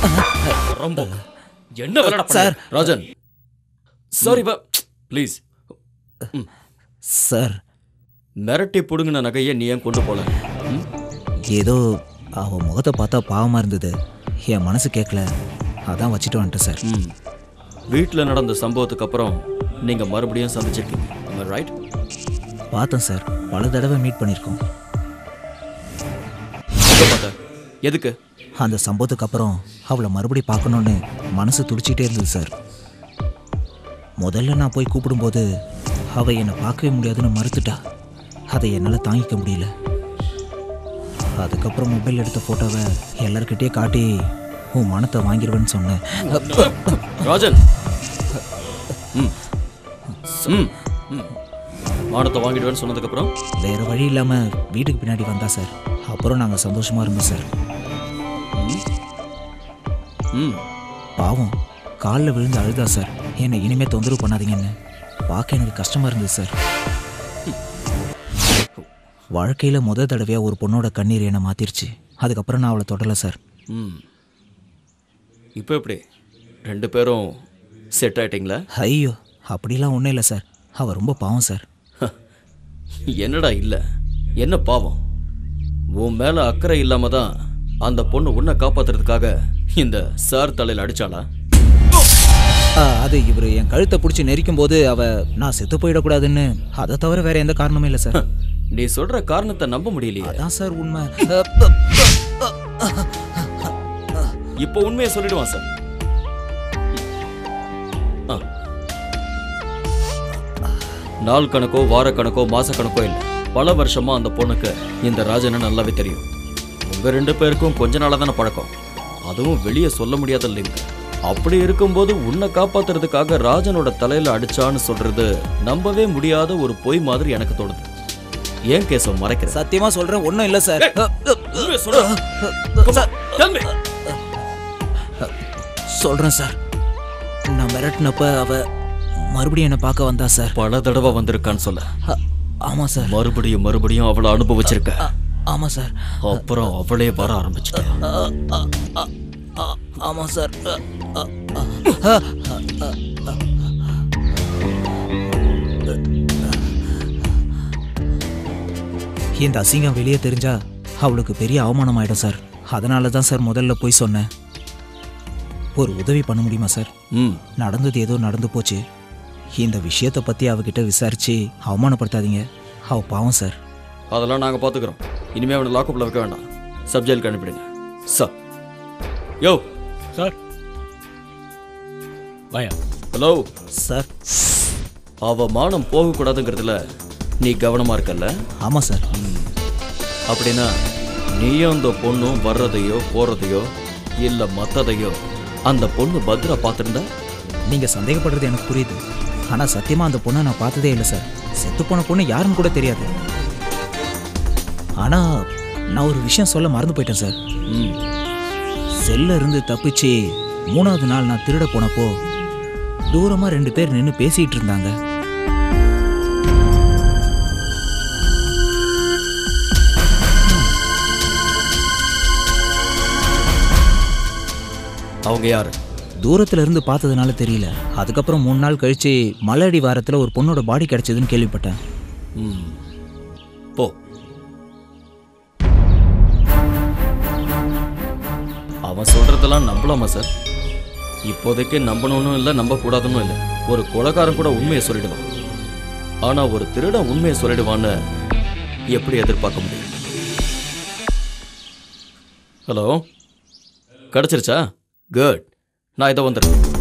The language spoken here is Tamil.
ரொம்ப என்ன விளையாட சார். சார் ராஜன் சாரி பா ப்ளீஸ் சார் மிரட்டி புடுங்கின நகையை நீ ஏன் கொண்டு போல ம்? ஏதோ அவ முகத்தை பார்த்தா பாவமாக இருந்தது என் மனசு கேட்கல அதான் வச்சுட்டு வந்துட்டேன் சார் ம் வீட்டில் நடந்த சம்பவத்துக்கு அப்புறம் நீங்கள் மறுபடியும் சந்திச்சிருக்கீங்க ரைட் பார்த்தேன் சார் பல தடவை மீட் பண்ணியிருக்கோம் எதுக்கு அந்த சம்பவத்துக்கு அப்புறம் அவளை மறுபடியும் பார்க்கணுன்னு மனசு துடிச்சிட்டே இருந்தது சார் முதல்ல நான் போய் கூப்பிடும்போது அவள் என்னை பார்க்கவே முடியாதுன்னு மறுத்துட்டா அதை என்னால் தாங்கிக்க முடியல அதுக்கப்புறம் மொபைல் எடுத்த ஃபோட்டோவை எல்லார்கிட்டயே காட்டி உன் மனத்தை வாங்கிடுவேன்னு சொன்னேன் ராஜன் ம் ம் ம். மானத்தை வாங்கிடுவேன்னு சொன்னதுக்கப்புறம் வேற வழி இல்லாமல் வீட்டுக்கு பின்னாடி வந்தா சார் அப்புறம் நாங்கள் சந்தோஷமாக இருந்தோம் சார் ம் பாவம் காலில் விழுந்து அழுதா சார் என்னை இனிமே தொந்தரவு பண்ணாதீங்கன்னு பார்க்க எனக்கு கஷ்டமாக இருந்தது சார் வாழ்க்கையில் முத தடவையாக ஒரு பொண்ணோட கண்ணீர் என்னை மாற்றிருச்சு அதுக்கப்புறம் நான் அவளை தொடலை சார் ம் இப்போ எப்படி ரெண்டு பேரும் செட் ஆயிட்டீங்களா ஐயோ அப்படிலாம் ஒன்றும் இல்லை சார் அவள் ரொம்ப பாவம் சார் என்னடா இல்லை என்ன பாவம் உன் மேலே அக்கறை இல்லாம தான் அந்த பொண்ணு உன்னை காப்பாத்துறதுக்காக இந்த சார் தலையில் அடிச்சாளா ஆ, அது இவர் என் கழுத்தை பிடிச்சி நெரிக்கும் போது அவ நான் செத்து போயிடக்கூடாதுன்னு அதை தவிர வேற எந்த காரணமும் இல்லை சார் நீ சொல்ற காரணத்தை நம்ப முடியலையே அதான் சார் உண்மை இப்போ உண்மையை சொல்லிடுவான் சார் ஆ. நாள் கணக்கோ வார கணக்கோ மாச கணக்கோ இல்லை பல வருஷமா அந்த பொண்ணுக்கு இந்த ராஜனை நல்லாவே தெரியும் உங்க ரெண்டு பேருக்கும் கொஞ்ச நாளா தானே பழக்கம் அதுவும் வெளியே சொல்ல முடியாத லிங்க் அப்படி இருக்கும்போது உன்னை காப்பாத்துறதுக்காக ராஜனோட தலையில அடிச்சான்னு சொல்றது நம்பவே முடியாத ஒரு பொய் மாதிரி எனக்கு தோணுது ஏன் கேசவ மறைக்கிற சத்தியமா சொல்றேன் ஒன்றும் இல்லை சார் உண்மையை சொல்றா. Come on, tell me. சொல்றேன் சார் நான் மிரட்டினப்ப அவ மறுபடியும் என்னை பார்க்க வந்தா சார் பல தடவை வந்திருக்கான்னு சொல்ல அ- ஆமா சார் மறுபடியும் மறுபடியும் அவளை அனுபவிச்சிருக்க அ- ஆமா சார் அப்புறம் அவளே வர ஆரம்பிச்சிட்டா அ- அ- அ- அ- ஆமா சார் அ- அ- அ- அ- அ- இந்த அசிங்கம் வெளியே தெரிஞ்சா அவளுக்கு பெரிய அவமானம் ஆயிடும் சார் அதனால தான் சார் முதல்ல போய் சொன்னேன் ஒரு உதவி பண்ண முடியுமா சார் ம் நடந்தது ஏதோ நடந்து போச்சு இந்த விஷயத்தை பற்றி அவகிட்ட விசாரிச்சு அவமானப்படுத்தாதீங்க அவ பாவம் சார் அதெல்லாம் நாங்க பாத்துக்கிறோம் இனிமே அவனை லாக்கப்ல வைக்க வேண்டாம் சப் ஜெயிலுக்கு அனுப்பிடுங்க சார் யோ சார் வாயா ஹலோ சார் அவ மானம் போகக்கூடாதுங்கிறதுல நீ கவனமா இருக்கல்ல ஆமாம் சார் அப்படின்னா நீயும் அந்த பொண்ணும் வர்றதையோ போறதையோ இல்ல மத்ததையோ அந்த பொண்ணு பத்ரா பார்த்துருந்தா நீங்கள் சந்தேகப்படுறது எனக்கு புரியுது ஆனால் சத்தியமாக அந்த பொண்ணை நான் பார்த்ததே இல்லை சார் செத்து போன பொண்ணு யாருன்னு கூட தெரியாது ஆனால் நான் ஒரு விஷயம் சொல்ல மறந்து போயிட்டேன் சார் ம் செல்ல இருந்து தப்பிச்சு மூணாவது நாள் நான் திருட போனப்போ தூரமா ரெண்டு பேர் நின்று பேசிட்டு இருந்தாங்க அவங்க யாரு தூரத்துல இருந்து பார்த்ததுனால தெரியல அதுக்கப்புறம் மூணு நாள் கழிச்சு மலையடி வாரத்துல ஒரு பொண்ணோட பாடி கிடைச்சதுன்னு கேள்விப்பட்டேன் ம் போ அவன் சொல்றதெல்லாம் நம்பலாமா சார் இப்போதைக்கு நம்பணும்னு இல்லை நம்பக்கூடாதுன்னு இல்லை ஒரு கொலைகாரன் கூட உண்மையை சொல்லிடுவான் ஆனா ஒரு திருடன் உண்மையை சொல்லிடுவான்னு எப்படி எதிர்பார்க்க முடியும் ஹலோ கிடைச்சிருச்சா குட் நான் இதை வந்துடுறேன்